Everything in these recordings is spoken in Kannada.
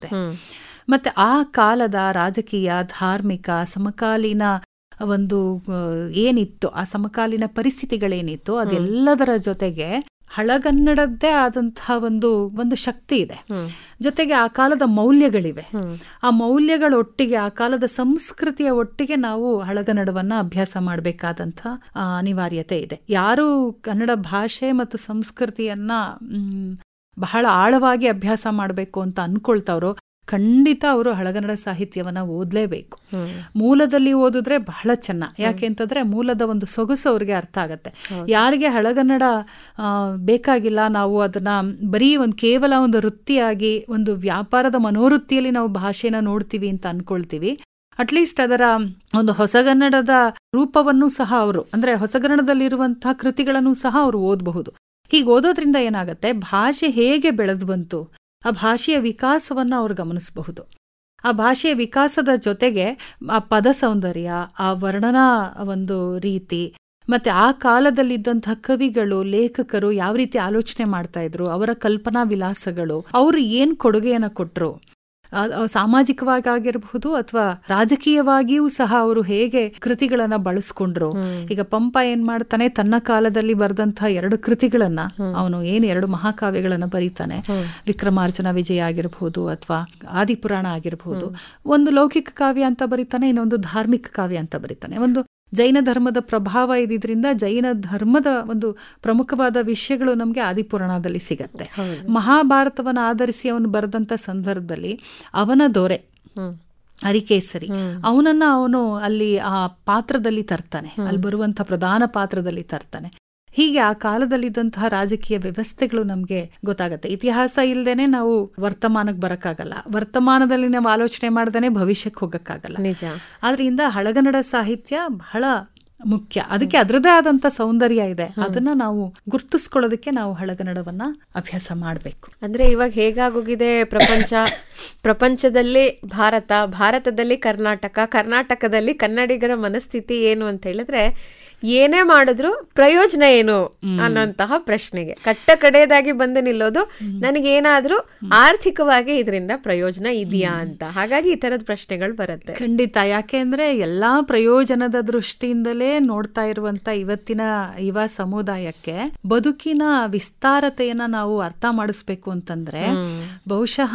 ಸಿಗತ್ತೆ ಮತ್ತೆ ಆ ಕಾಲದ ರಾಜಕೀಯ ಧಾರ್ಮಿಕ ಸಮಕಾಲೀನ ಒಂದು ಆ, ಏನಿತ್ತು ಆ ಸಮಕಾಲೀನ ಪರಿಸ್ಥಿತಿಗಳೇನಿತ್ತು ಅದೆಲ್ಲದರ ಜೊತೆಗೆ ಹಳಗನ್ನಡದ್ದೇ ಆದಂತಹ ಒಂದು ಒಂದು ಶಕ್ತಿ ಇದೆ ಜೊತೆಗೆ ಆ ಕಾಲದ ಮೌಲ್ಯಗಳಿವೆ ಆ ಮೌಲ್ಯಗಳೊಟ್ಟಿಗೆ ಆ ಕಾಲದ ಸಂಸ್ಕೃತಿಯ ಒಟ್ಟಿಗೆ ನಾವು ಹಳಗನ್ನಡವನ್ನ ಅಭ್ಯಾಸ ಮಾಡಬೇಕಾದಂಥ ಅನಿವಾರ್ಯತೆ ಇದೆ ಯಾರು ಕನ್ನಡ ಭಾಷೆ ಮತ್ತು ಸಂಸ್ಕೃತಿಯನ್ನ ಮ್, ಬಹಳ ಆಳವಾಗಿ ಅಭ್ಯಾಸ ಮಾಡಬೇಕು ಅಂತ ಅನ್ಕೊಳ್ತಾವ್ರೋ ಖಂಡಿತ ಅವರು ಹಳಗನ್ನಡ ಸಾಹಿತ್ಯವನ್ನ ಓದಲೇಬೇಕು ಮೂಲದಲ್ಲಿ ಓದಿದ್ರೆ ಬಹಳ ಚೆನ್ನ ಯಾಕೆ ಅಂತಂದ್ರೆ ಮೂಲದ ಒಂದು ಸೊಗಸು ಅವ್ರಿಗೆ ಅರ್ಥ ಆಗತ್ತೆ ಯಾರಿಗೆ ಹಳಗನ್ನಡ ಆ, ಬೇಕಾಗಿಲ್ಲ ನಾವು ಅದನ್ನ ಬರೀ ಒಂದು ಕೇವಲ ಒಂದು ವೃತ್ತಿಯಾಗಿ ಒಂದು ವ್ಯಾಪಾರದ ಮನೋವೃತ್ತಿಯಲ್ಲಿ ನಾವು ಭಾಷೆನ ನೋಡ್ತೀವಿ ಅಂತ ಅನ್ಕೊಳ್ತೀವಿ ಅಟ್ಲೀಸ್ಟ್ ಅದರ ಒಂದು ಹೊಸಗನ್ನಡದ ರೂಪವನ್ನು ಸಹ ಅವರು ಅಂದ್ರೆ ಹೊಸಗನ್ನಡದಲ್ಲಿರುವಂತಹ ಕೃತಿಗಳನ್ನು ಸಹ ಅವರು ಓದಬಹುದು ಹೀಗೆ ಓದೋದ್ರಿಂದ ಏನಾಗುತ್ತೆ ಭಾಷೆ ಹೇಗೆ ಬೆಳೆದು ಬಂತು ಆ ಭಾಷೆಯ ವಿಕಾಸವನ್ನ ಅವ್ರು ಗಮನಿಸಬಹುದು ಆ ಭಾಷೆಯ ವಿಕಾಸದ ಜೊತೆಗೆ ಆ ಪದ ಸೌಂದರ್ಯ ಆ ವರ್ಣನಾ ಒಂದು ರೀತಿ ಮತ್ತೆ ಆ ಕಾಲದಲ್ಲಿದ್ದಂತಹ ಕವಿಗಳು ಲೇಖಕರು ಯಾವ ರೀತಿ ಆಲೋಚನೆ ಮಾಡ್ತಾ ಇದ್ರು ಅವರ ಕಲ್ಪನಾ ವಿಲಾಸಗಳು ಅವರು ಏನ್ ಕೊಡುಗೆಯನ್ನ ಕೊಟ್ರು ಆ- ಆ ಸಾಮಾಜಿಕವಾಗಿ ಆಗಿರಬಹುದು ಅಥವಾ ರಾಜಕೀಯವಾಗಿಯೂ ಸಹ ಅವರು ಹೇಗೆ ಕೃತಿಗಳನ್ನ ಬಳಸ್ಕೊಂಡ್ರು ಈಗ ಪಂಪ ಏನ್ ಮಾಡ್ತಾನೆ ತನ್ನ ಕಾಲದಲ್ಲಿ ಬರೆದಂತಹ ಎರಡು ಕೃತಿಗಳನ್ನ ಅವನು ಏನ್ ಎರಡು ಮಹಾಕಾವ್ಯಗಳನ್ನ ಬರೀತಾನೆ ವಿಕ್ರಮಾರ್ಜುನ ವಿಜಯ ಆಗಿರಬಹುದು ಅಥವಾ ಆದಿಪುರಾಣ ಆಗಿರಬಹುದು ಒಂದು ಲೌಕಿಕ ಕಾವ್ಯ ಅಂತ ಬರೀತಾನೆ ಇನ್ನೊಂದು ಧಾರ್ಮಿಕ ಕಾವ್ಯ ಅಂತ ಬರೀತಾನೆ ಒಂದು ಜೈನ ಧರ್ಮದ ಪ್ರಭಾವ ಇದ್ದಿದ್ರಿಂದ ಜೈನ ಧರ್ಮದ ಒಂದು ಪ್ರಮುಖವಾದ ವಿಷಯಗಳು ನಮಗೆ ಆದಿಪುರಾಣದಲ್ಲಿ ಸಿಗತ್ತೆ ಮಹಾಭಾರತವನ್ನ ಆಧರಿಸಿ ಅವನು ಬರೆದಂತ ಸಂದರ್ಭದಲ್ಲಿ ಅವನ ದೊರೆ ಅರಿಕೇಸರಿ ಅವನನ್ನ ಅವನು ಅಲ್ಲಿ ಆ ಪಾತ್ರದಲ್ಲಿ ತರ್ತಾನೆ ಅಲ್ಲಿ ಬರುವಂತ ಪ್ರಧಾನ ಪಾತ್ರದಲ್ಲಿ ತರ್ತಾನೆ ಹೀಗೆ ಆ ಕಾಲದಲ್ಲಿದ್ದಂತಹ ರಾಜಕೀಯ ವ್ಯವಸ್ಥೆಗಳು ನಮ್ಗೆ ಗೊತ್ತಾಗತ್ತೆ ಇತಿಹಾಸ ಇಲ್ದೇನೆ ನಾವು ವರ್ತಮಾನಕ್ಕೆ ಬರಕ್ಕಾಗಲ್ಲ ವರ್ತಮಾನದಲ್ಲಿ ನಾವು ಆಲೋಚನೆ ಮಾಡ್ದೇನೆ ಭವಿಷ್ಯಕ್ಕೆ ಹೋಗಕ್ಕಾಗಲ್ಲ ನಿಜ ಆದ್ರಿಂದ ಹಳಗನ್ನಡ ಸಾಹಿತ್ಯ ಬಹಳ ಮುಖ್ಯ ಅದಕ್ಕೆ ಅದರದೇ ಆದಂತ ಸೌಂದರ್ಯ ಇದೆ ಅದನ್ನ ನಾವು ಗುರ್ತಿಸ್ಕೊಳ್ಳೋದಕ್ಕೆ ನಾವು ಹಳಗನ್ನಡವನ್ನ ಅಭ್ಯಾಸ ಮಾಡಬೇಕು ಅಂದ್ರೆ ಇವಾಗ ಹೇಗಾಗೋಗಿದೆ ಪ್ರಪಂಚ ಪ್ರಪಂಚದಲ್ಲಿ ಭಾರತ ಭಾರತದಲ್ಲಿ ಕರ್ನಾಟಕ ಕರ್ನಾಟಕದಲ್ಲಿ ಕನ್ನಡಿಗರ ಮನಸ್ಥಿತಿ ಏನು ಅಂತ ಹೇಳಿದ್ರೆ ಏನೇ ಮಾಡಿದ್ರು ಪ್ರಯೋಜನ ಏನು ಅನ್ನೋಂತಹ ಪ್ರಶ್ನೆಗೆ ಕಟ್ಟ ಕಡೆಯದಾಗಿ ಬಂದು ನಿಲ್ಲೋದು ನನಗೇನಾದ್ರೂ ಆರ್ಥಿಕವಾಗಿ ಇದರಿಂದ ಪ್ರಯೋಜನ ಇದೆಯಾ ಅಂತ ಹಾಗಾಗಿ ಈ ತರದ ಪ್ರಶ್ನೆಗಳು ಬರುತ್ತೆ ಖಂಡಿತ ಯಾಕೆ ಅಂದ್ರೆ ಎಲ್ಲಾ ಪ್ರಯೋಜನದ ದೃಷ್ಟಿಯಿಂದಲೇ ನೋಡ್ತಾ ಇರುವಂತ ಇವತ್ತಿನ ಯುವ ಸಮುದಾಯಕ್ಕೆ ಬದುಕಿನ ವಿಸ್ತಾರತೆಯನ್ನ ನಾವು ಅರ್ಥ ಮಾಡಿಸ್ಬೇಕು ಅಂತಂದ್ರೆ ಬಹುಶಃ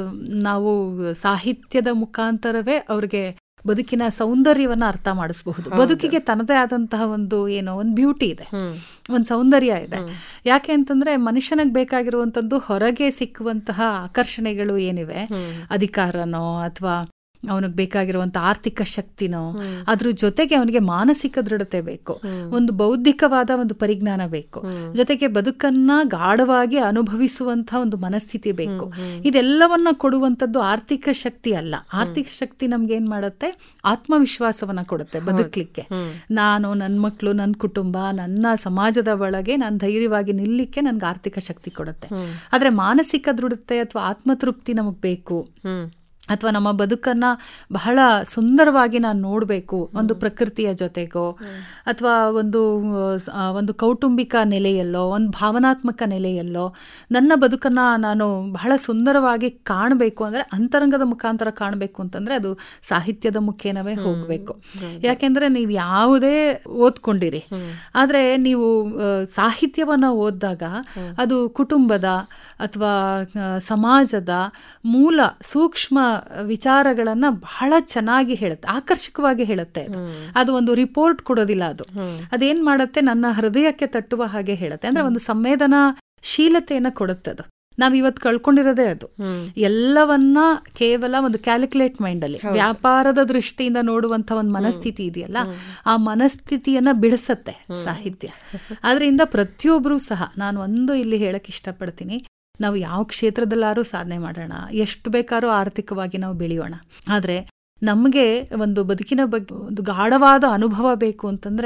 ನಾವು ಸಾಹಿತ್ಯದ ಮುಖಾಂತರವೇ ಅವ್ರಿಗೆ ಬದುಕಿನ ಸೌಂದರ್ಯವನ್ನ ಅರ್ಥ ಮಾಡಿಸಬಹುದು ಬದುಕಿಗೆ ತನ್ನದೇ ಆದಂತಹ ಒಂದು ಏನೋ ಒಂದು ಬ್ಯೂಟಿ ಇದೆ ಒಂದು ಸೌಂದರ್ಯ ಇದೆ ಯಾಕೆ ಅಂತಂದ್ರೆ ಮನುಷ್ಯನಿಗೆ ಬೇಕಾಗಿರುವಂತದ್ದು ಹೊರಗೆ ಸಿಕ್ಕುವಂತಹ ಆಕರ್ಷಣೆಗಳು ಏನಿವೆ ಅಧಿಕಾರನೋ ಅಥವಾ ಅವನಿಗೆ ಬೇಕಾಗಿರುವಂತ ಆರ್ಥಿಕ ಶಕ್ತಿನೋ ಅದ್ರ ಜೊತೆಗೆ ಅವನಿಗೆ ಮಾನಸಿಕ ದೃಢತೆ ಬೇಕು ಒಂದು ಬೌದ್ಧಿಕವಾದ ಒಂದು ಪರಿಜ್ಞಾನ ಬೇಕು ಜೊತೆಗೆ ಬದುಕನ್ನ ಗಾಢವಾಗಿ ಅನುಭವಿಸುವಂತ ಒಂದು ಮನಸ್ಥಿತಿ ಬೇಕು ಇದೆಲ್ಲವನ್ನ ಕೊಡುವಂತದ್ದು ಆರ್ಥಿಕ ಶಕ್ತಿ ಅಲ್ಲ ಆರ್ಥಿಕ ಶಕ್ತಿ ನಮ್ಗೆ ಏನ್ ಮಾಡುತ್ತೆ ಆತ್ಮವಿಶ್ವಾಸವನ್ನ ಕೊಡುತ್ತೆ ಬದುಕ್ಲಿಕ್ಕೆ ನಾನು ನನ್ನ ಮಕ್ಕಳು ನನ್ನ ಕುಟುಂಬ ನನ್ನ ಸಮಾಜದ ಒಳಗೆ ನಾನು ಧೈರ್ಯವಾಗಿ ನಿಲ್ಲಿಕ್ಕೆ ನನ್ಗೆ ಆರ್ಥಿಕ ಶಕ್ತಿ ಕೊಡುತ್ತೆ ಆದ್ರೆ ಮಾನಸಿಕ ದೃಢತೆ ಅಥವಾ ಆತ್ಮತೃಪ್ತಿ ನಮಗ್ ಬೇಕು ಅಥವಾ ನಮ್ಮ ಬದುಕನ್ನ ಬಹಳ ಸುಂದರವಾಗಿ ನಾನು ನೋಡಬೇಕು ಒಂದು ಪ್ರಕೃತಿಯ ಜೊತೆಗೋ ಅಥವಾ ಒಂದು ಆ, ಒಂದು ಕೌಟುಂಬಿಕ ನೆಲೆಯಲ್ಲೋ ಒಂದು ಭಾವನಾತ್ಮಕ ನೆಲೆಯಲ್ಲೋ ನನ್ನ ಬದುಕನ್ನ ನಾನು ಬಹಳ ಸುಂದರವಾಗಿ ಕಾಣಬೇಕು ಅಂದ್ರೆ ಅಂತರಂಗದ ಮುಖಾಂತರ ಕಾಣಬೇಕು ಅಂತಂದ್ರೆ ಅದು ಸಾಹಿತ್ಯದ ಮುಖೇನವೇ ಹೋಗ್ಬೇಕು ಯಾಕೆಂದ್ರೆ ನೀವು ಯಾವುದೇ ಓದ್ಕೊಂಡಿರಿ ಆದ್ರೆ ನೀವು ಆ, ಸಾಹಿತ್ಯವನ್ನ ಓದಿದಾಗ ಅದು ಕುಟುಂಬದ ಅಥವಾ ಆ, ಸಮಾಜದ ಮೂಲ ಸೂಕ್ಷ್ಮ ವಿಚಾರಗಳನ್ನ ಬಹಳ ಚೆನ್ನಾಗಿ ಹೇಳುತ್ತೆ ಆಕರ್ಷಕವಾಗಿ ಹೇಳುತ್ತೆ ಅದು ಅದು ಒಂದು ರಿಪೋರ್ಟ್ ಕೊಡೋದಿಲ್ಲ ಅದು ಅದೇನ್ ಮಾಡುತ್ತೆ ನನ್ನ ಹೃದಯಕ್ಕೆ ತಟ್ಟುವ ಹಾಗೆ ಹೇಳುತ್ತೆ ಅಂದ್ರೆ ಒಂದು ಸಂವೇದನಾಶೀಲತೆಯನ್ನ ಕೊಡುತ್ತೆ ಅದು ನಾವ್ ಇವತ್ತು ಕಳ್ಕೊಂಡಿರೋದೇ ಅದು ಎಲ್ಲವನ್ನ ಕೇವಲ ಒಂದು ಕ್ಯಾಲ್ಕುಲೇಟ್ ಮೈಂಡ್ ಅಲ್ಲಿ ವ್ಯಾಪಾರದ ದೃಷ್ಟಿಯಿಂದ ನೋಡುವಂತ ಒಂದು ಮನಸ್ಥಿತಿ ಇದೆಯಲ್ಲ ಆ ಮನಸ್ಥಿತಿಯನ್ನ ಬಿಡಿಸತ್ತೆ ಸಾಹಿತ್ಯ ಆದ್ರಿಂದ ಪ್ರತಿಯೊಬ್ರು ಸಹ ನಾನು ಒಂದು ಇಲ್ಲಿ ಹೇಳಕ್ ಇಷ್ಟಪಡ್ತೀನಿ ನಾವು ಯಾವ ಕ್ಷೇತ್ರದಲ್ಲಾದ್ರೂ ಸಾಧನೆ ಮಾಡೋಣ ಎಷ್ಟು ಬೇಕಾದ್ರೂ ಆರ್ಥಿಕವಾಗಿ ನಾವು ಬೆಳೆಯೋಣ ಆದ್ರೆ ನಮಗೆ ಒಂದು ಬದುಕಿನ ಬಗ್ಗೆ ಒಂದು ಗಾಢವಾದ ಅನುಭವ ಬೇಕು ಅಂತಂದ್ರೆ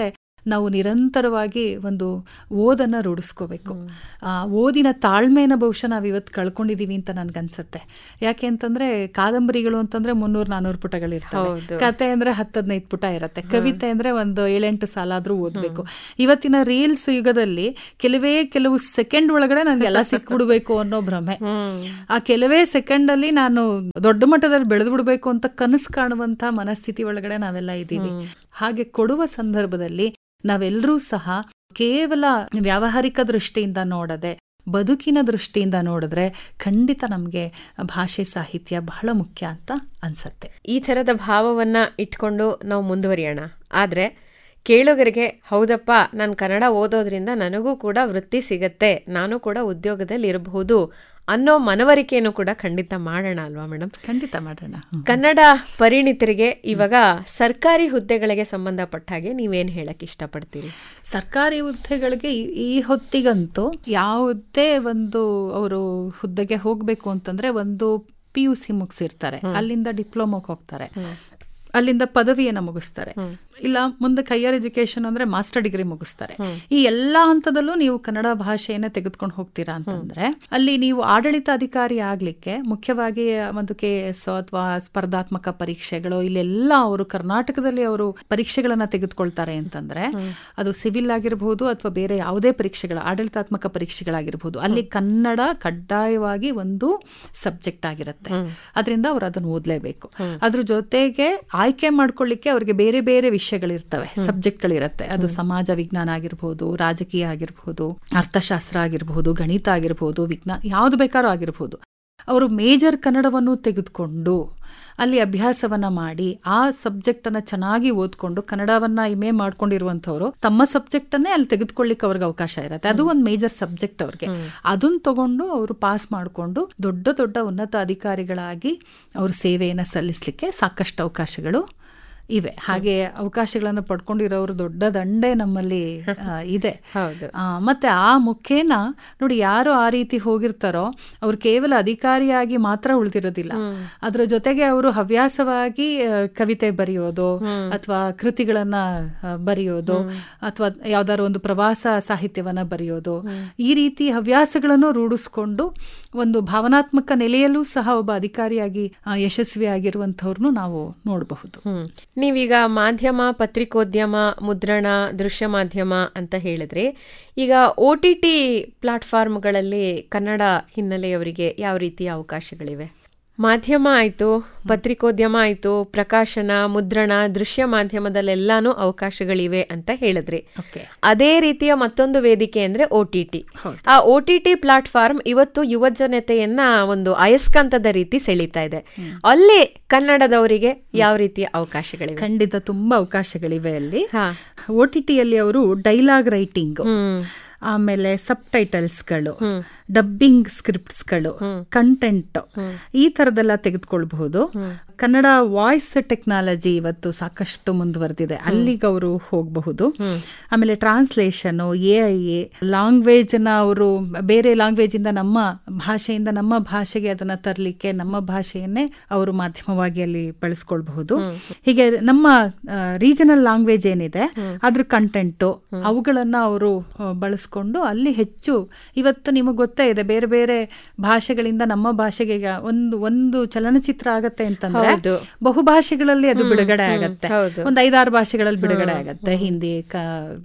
ನಾವು ನಿರಂತರವಾಗಿ ಒಂದು ಓದನ್ನ ರೂಢಿಸ್ಕೋಬೇಕು ಆ ಓದಿನ ತಾಳ್ಮೆನ ಬಹುಶಃ ನಾವು ಇವತ್ತು ಕಳ್ಕೊಂಡಿದೀವಿ ಅಂತ ನನ್ಗನ್ಸತ್ತೆ ಯಾಕೆ ಅಂತಂದ್ರೆ ಕಾದಂಬರಿಗಳು ಅಂತಂದ್ರೆ ಮುನ್ನೂರ್ ನಾನೂರು ಪುಟಗಳಿರ್ತವೆ ಹೌದು. ಕತೆ ಅಂದ್ರೆ ಹತ್ತದನೈದು ಪುಟ ಇರುತ್ತೆ ಕವಿತೆ ಅಂದ್ರೆ ಒಂದು ಏಳೆಂಟು ಸಾಲ ಆದ್ರೂ ಓದ್ಬೇಕು ಇವತ್ತಿನ ರೀಲ್ಸ್ ಯುಗದಲ್ಲಿ ಕೆಲವೇ ಕೆಲವು ಸೆಕೆಂಡ್ ಒಳಗಡೆ ನನ್ಗೆ ಎಲ್ಲ ಸಿಕ್ಬಿಡ್ಬೇಕು ಅನ್ನೋ ಭ್ರಮೆ ಆ ಕೆಲವೇ ಸೆಕೆಂಡ್ ಅಲ್ಲಿ ನಾನು ದೊಡ್ಡ ಮಟ್ಟದಲ್ಲಿ ಬೆಳೆದು ಬಿಡ್ಬೇಕು ಅಂತ ಕನಸು ಕಾಣುವಂತ ಮನಸ್ಥಿತಿ ಒಳಗಡೆ ನಾವೆಲ್ಲ ಇದ್ದೀವಿ ಹಾಗೆ ಕೊಡುವ ಸಂದರ್ಭದಲ್ಲಿ ನಾವೆಲ್ಲರೂ ಸಹ ಕೇವಲ ವ್ಯಾವಹಾರಿಕ ದೃಷ್ಟಿಯಿಂದ ನೋಡದೆ ಬದುಕಿನ ದೃಷ್ಟಿಯಿಂದ ನೋಡಿದ್ರೆ ಖಂಡಿತ ನಮಗೆ ಭಾಷೆ ಸಾಹಿತ್ಯ ಬಹಳ ಮುಖ್ಯ ಅಂತ ಅನ್ಸತ್ತೆ ಈ ಥರದ ಭಾವವನ್ನ ಇಟ್ಕೊಂಡು ನಾವು ಮುಂದುವರಿಯೋಣ ಆದ್ರೆ ಕೇಳುಗರಿಗೆ ಹೌದಪ್ಪ ನಾನು ಕನ್ನಡ ಓದೋದ್ರಿಂದ ನನಗೂ ಕೂಡ ವೃತ್ತಿ ಸಿಗತ್ತೆ ನಾನು ಕೂಡ ಉದ್ಯೋಗದಲ್ಲಿ ಇರಬಹುದು ಅನ್ನೋ ಮನವರಿಕೆಯನ್ನು ಕೂಡ ಖಂಡಿತ ಮಾಡೋಣ ಅಲ್ವಾ ಮೇಡಮ್ ಖಂಡಿತ ಮಾಡೋಣ ಹ್ಮ್. ಕನ್ನಡ ಪರಿಣಿತರಿಗೆ ಇವಾಗ ಸರ್ಕಾರಿ ಹುದ್ದೆಗಳಿಗೆ ಸಂಬಂಧಪಟ್ಟ ಹಾಗೆ ನೀವೇನ್ ಹೇಳಕ್ ಇಷ್ಟಪಡ್ತೀರಿ ಸರ್ಕಾರಿ ಹುದ್ದೆಗಳಿಗೆ ಈ- ಈ ಹೊತ್ತಿಗಂತೂ ಯಾವುದೇ ಒಂದು ಅವರು ಹುದ್ದೆಗೆ ಹೋಗ್ಬೇಕು ಅಂತಂದ್ರೆ ಒಂದು ಪಿ ಯು ಸಿ ಮುಗಿಸಿರ್ತಾರೆ ಅಲ್ಲಿಂದ ಡಿಪ್ಲೊಮಾಗೆ ಹೋಗ್ತಾರೆ ಅಲ್ಲಿಂದ ಪದವಿಯನ್ನ ಮುಗಿಸ್ತಾರೆ ಇಲ್ಲ ಮುಂದಕ್ಕೆ ಹೈಯರ್ ಎಜುಕೇಶನ್ ಅಂದ್ರೆ ಮಾಸ್ಟರ್ ಡಿಗ್ರಿ ಮುಗಿಸ್ತಾರೆ ಈ ಎಲ್ಲಾ ಹಂತದಲ್ಲೂ ನೀವು ಕನ್ನಡ ಭಾಷೆಯನ್ನ ತೆಗೆದುಕೊಂಡು ಹೋಗ್ತೀರಾ ಅಂತಂದ್ರೆ ಅಲ್ಲಿ ನೀವು ಆಡಳಿತ ಅಧಿಕಾರಿ ಆಗ್ಲಿಕ್ಕೆ ಮುಖ್ಯವಾಗಿ ಒಂದು ಕೆ ಎಸ್ ಅಥವಾ ಸ್ಪರ್ಧಾತ್ಮಕ ಪರೀಕ್ಷೆಗಳು ಇಲ್ಲೆಲ್ಲ ಅವರು ಕರ್ನಾಟಕದಲ್ಲಿ ಅವರು ಪರೀಕ್ಷೆಗಳನ್ನ ತೆಗೆದುಕೊಳ್ತಾರೆ ಅಂತಂದ್ರೆ ಅದು ಸಿವಿಲ್ ಆಗಿರಬಹುದು ಅಥವಾ ಬೇರೆ ಯಾವುದೇ ಪರೀಕ್ಷೆಗಳ ಆಡಳಿತಾತ್ಮಕ ಪರೀಕ್ಷೆಗಳಾಗಿರ್ಬೋದು ಅಲ್ಲಿ ಕನ್ನಡ ಕಡ್ಡಾಯವಾಗಿ ಒಂದು ಸಬ್ಜೆಕ್ಟ್ ಆಗಿರುತ್ತೆ ಅದರಿಂದ ಅವ್ರು ಅದನ್ನು ಓದಲೇಬೇಕು ಅದ್ರ ಜೊತೆಗೆ ಆಯ್ಕೆ ಮಾಡ್ಕೊಳ್ಳಿಕ್ಕೆ ಅವ್ರಿಗೆ ಬೇರೆ ಬೇರೆ ವಿಷಯಗಳಿರ್ತವೆ ಸಬ್ಜೆಕ್ಟ್ಗಳಿರುತ್ತೆ ಅದು ಸಮಾಜ ವಿಜ್ಞಾನ ಆಗಿರ್ಬೋದು ರಾಜಕೀಯ ಆಗಿರ್ಬೋದು ಅರ್ಥಶಾಸ್ತ್ರ ಆಗಿರ್ಬೋದು ಗಣಿತ ಆಗಿರ್ಬೋದು ವಿಜ್ಞಾನ ಯಾವ್ದು ಬೇಕಾದ್ರೂ ಆಗಿರ್ಬೋದು ಅವರು ಮೇಜರ್ ಕನ್ನಡವನ್ನು ತೆಗೆದುಕೊಂಡು ಅಲ್ಲಿ ಅಭ್ಯಾಸವನ್ನ ಮಾಡಿ ಆ ಸಬ್ಜೆಕ್ಟ್ ಅನ್ನ ಚೆನ್ನಾಗಿ ಓದ್ಕೊಂಡು ಕನ್ನಡವನ್ನ ಇಮೆ ಮಾಡ್ಕೊಂಡಿರುವಂತವ್ರು ತಮ್ಮ ಸಬ್ಜೆಕ್ಟ್ ಅನ್ನೇ ಅಲ್ಲಿ ತೆಗೆದುಕೊಳ್ಳಿಕ್ಕೆ ಅವ್ರಿಗೆ ಅವಕಾಶ ಇರುತ್ತೆ ಅದು ಒಂದು ಮೇಜರ್ ಸಬ್ಜೆಕ್ಟ್ ಅವ್ರಿಗೆ ಅದನ್ನ ತಗೊಂಡು ಅವರು ಪಾಸ್ ಮಾಡಿಕೊಂಡು ದೊಡ್ಡ ದೊಡ್ಡ ಉನ್ನತ ಅಧಿಕಾರಿಗಳಾಗಿ ಅವರು ಸೇವೆಯನ್ನ ಸಲ್ಲಿಸಲಿಕ್ಕೆ ಸಾಕಷ್ಟು ಅವಕಾಶಗಳು ಇವೆ ಹಾಗೆ ಅವಕಾಶಗಳನ್ನು ಪಡ್ಕೊಂಡಿರೋರು ದೊಡ್ಡ ದಂಡೆ ನಮ್ಮಲ್ಲಿ ಆ, ಇದೆ ಹೌದು ಆ, ಮತ್ತೆ ಆ ಮುಖೇನ ನೋಡಿ ಯಾರು ಆ ರೀತಿ ಹೋಗಿರ್ತಾರೋ ಅವ್ರು ಕೇವಲ ಅಧಿಕಾರಿಯಾಗಿ ಮಾತ್ರ ಉಳಿದಿರೋದಿಲ್ಲ ಅದ್ರ ಜೊತೆಗೆ ಅವರು ಹವ್ಯಾಸವಾಗಿ ಆ, ಕವಿತೆ ಬರೆಯೋದು ಅಥವಾ ಕೃತಿಗಳನ್ನ ಆ, ಬರೆಯೋದು ಅಥವಾ ಯಾವ್ದಾದ್ರು ಒಂದು ಪ್ರವಾಸ ಸಾಹಿತ್ಯವನ್ನ ಬರೆಯೋದು ಈ ರೀತಿ ಹವ್ಯಾಸಗಳನ್ನು ರೂಢಿಸ್ಕೊಂಡು ಒಂದು ಭಾವನಾತ್ಮಕ ನೆಲೆಯಲ್ಲೂ ಸಹ ಒಬ್ಬ ಅಧಿಕಾರಿಯಾಗಿ ಆ, ಯಶಸ್ವಿಯಾಗಿರುವಂಥವ್ರನ್ನು ನಾವು ನೋಡಬಹುದು ಹ್ಮ್ ನೀವೀಗ ಮಾಧ್ಯಮ ಪತ್ರಿಕೋದ್ಯಮ ಮುದ್ರಣ ದೃಶ್ಯ ಮಾಧ್ಯಮ ಅಂತ ಹೇಳಿದ್ರಿ ಈಗ ಒ ಟಿ ಟಿ ಪ್ಲಾಟ್ಫಾರ್ಮ್ಗಳಲ್ಲಿ ಕನ್ನಡ ಹಿನ್ನೆಲೆಯವರಿಗೆ ಯಾವ ರೀತಿಯ ಅವಕಾಶಗಳಿವೆ ಮಾಧ್ಯಮ ಆಯಿತು ಪತ್ರಿಕೋದ್ಯಮ ಆಯಿತು ಪ್ರಕಾಶನ ಮುದ್ರಣ ದೃಶ್ಯ ಮಾಧ್ಯಮದಲ್ಲೆಲ್ಲಾನು ಅವಕಾಶಗಳಿವೆ ಅಂತ ಹೇಳಿದ್ರಿ ಓಕೆ ಅದೇ ರೀತಿಯ ಮತ್ತೊಂದು ವೇದಿಕೆ ಅಂದ್ರೆ ಒ ಟಿ ಟಿ ಆ ಒ ಟಿ ಟಿ ಪ್ಲಾಟ್ಫಾರ್ಮ್ ಇವತ್ತು ಯುವ ಜನತೆಯನ್ನ ಒಂದು ಅಯಸ್ಕಾಂತದ ರೀತಿ ಸೆಳೀತಾ ಇದೆ ಅಲ್ಲಿ ಕನ್ನಡದವರಿಗೆ ಯಾವ ರೀತಿಯ ಅವಕಾಶಗಳಿವೆ ಖಂಡಿತ ತುಂಬಾ ಅವಕಾಶಗಳಿವೆ ಅಲ್ಲಿ ಹಾ ಒ ಟಿ ಟಿಯಲ್ಲಿ ಅವರು ಡೈಲಾಗ್ ರೈಟಿಂಗ್ ಹ್ಮ್ ಆಮೇಲೆ ಸಬ್ ಟೈಟಲ್ಸ್ಗಳು ಡಬ್ಬಿಂಗ್ ಸ್ಕ್ರಿಪ್ಟ್ಸ್ಗಳು ಕಂಟೆಂಟ್ ಈ ತರದೆಲ್ಲ ತೆಗೆದುಕೊಳ್ಬಹುದು ಕನ್ನಡ ವಾಯ್ಸ್ ಟೆಕ್ನಾಲಜಿ ಇವತ್ತು ಸಾಕಷ್ಟು ಮುಂದುವರೆದಿದೆ ಅಲ್ಲಿಗೆ ಅವರು ಹೋಗಬಹುದು ಆಮೇಲೆ translation A I a language ನ ಅವರು ಬೇರೆ ಲ್ಯಾಂಗ್ವೇಜ್ ಇಂದ ನಮ್ಮ ಭಾಷೆಯಿಂದ ನಮ್ಮ ಭಾಷೆಗೆ ಅದನ್ನ ತರಲಿಕ್ಕೆ ನಮ್ಮ ಭಾಷೆಯನ್ನೇ ಅವರು ಮಾಧ್ಯಮವಾಗಿ ಅಲ್ಲಿ ಬಳಸ್ಕೊಳ್ಬಹುದು ಹೀಗೆ ನಮ್ಮ ರೀಜನಲ್ ಲ್ಯಾಂಗ್ವೇಜ್ ಏನಿದೆ ಅದ್ರ ಕಂಟೆಂಟು ಅವುಗಳನ್ನ ಅವರು ಬಳಸ್ಕೊಂಡು ಅಲ್ಲಿ ಹೆಚ್ಚು ಇವತ್ತು ನಿಮಗೆ ಗೊತ್ತೇ ಇದೆ ಬೇರೆ ಬೇರೆ ಭಾಷೆಗಳಿಂದ ನಮ್ಮ ಭಾಷೆಗೆ ಈಗ ಒಂದು ಒಂದು ಚಲನಚಿತ್ರ ಆಗತ್ತೆ ಅಂತಂದ್ರೆ ಹೌದು. ಬಹುಭಾಷೆಗಳಲ್ಲಿ ಅದು ಬಿಡುಗಡೆ ಆಗತ್ತೆ ಹೌದು. ಒಂದ್ ಐದಾರು ಭಾಷೆಗಳಲ್ಲಿ ಬಿಡುಗಡೆ ಆಗತ್ತೆ ಹಿಂದಿ ಕ-